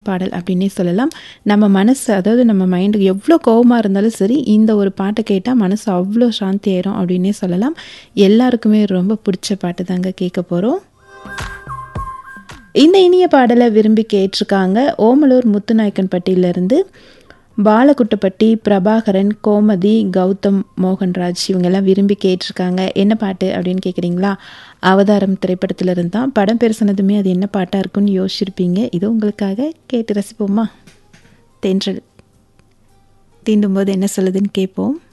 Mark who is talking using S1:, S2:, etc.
S1: பாடல் அப்படின்னே சொல்லலாம் நம்ம மனசு அதாவது நம்ம மைண்டு எவ்வளோ கோவமாக இருந்தாலும் சரி இந்த ஒரு பாட்டை கேட்டால் மனசு அவ்வளோ சாந்தி ஆயிரும் அப்படின்னே சொல்லலாம் எல்லாருக்குமே ரொம்ப பிடிச்ச பாட்டு தாங்க கேட்க போகிறோம் இந்த இனிய பாடலை விரும்பி கேட்டிருக்காங்க ஓமலூர் முத்துநாயக்கன்பட்டியிலிருந்து பாலகுட்டப்பட்டி பிரபாகரன் கோமதி கௌதம் மோகன்ராஜ் இவங்கெல்லாம் விரும்பி கேட்டிருக்காங்க என்ன பாட்டு அப்படின்னு கேட்குறீங்களா அவதாரம் திரைப்படத்துல இருந்து தான் படம் பேர் சொன்னதுமே அது என்ன பாட்டாக இருக்குன்னு யோசிச்சிருப்பீங்க இது உங்களுக்காக கேட்டு ரசிப்போமா தென்றல் தீண்டும் போது என்ன சொல்லுதுன்னு கேட்போம்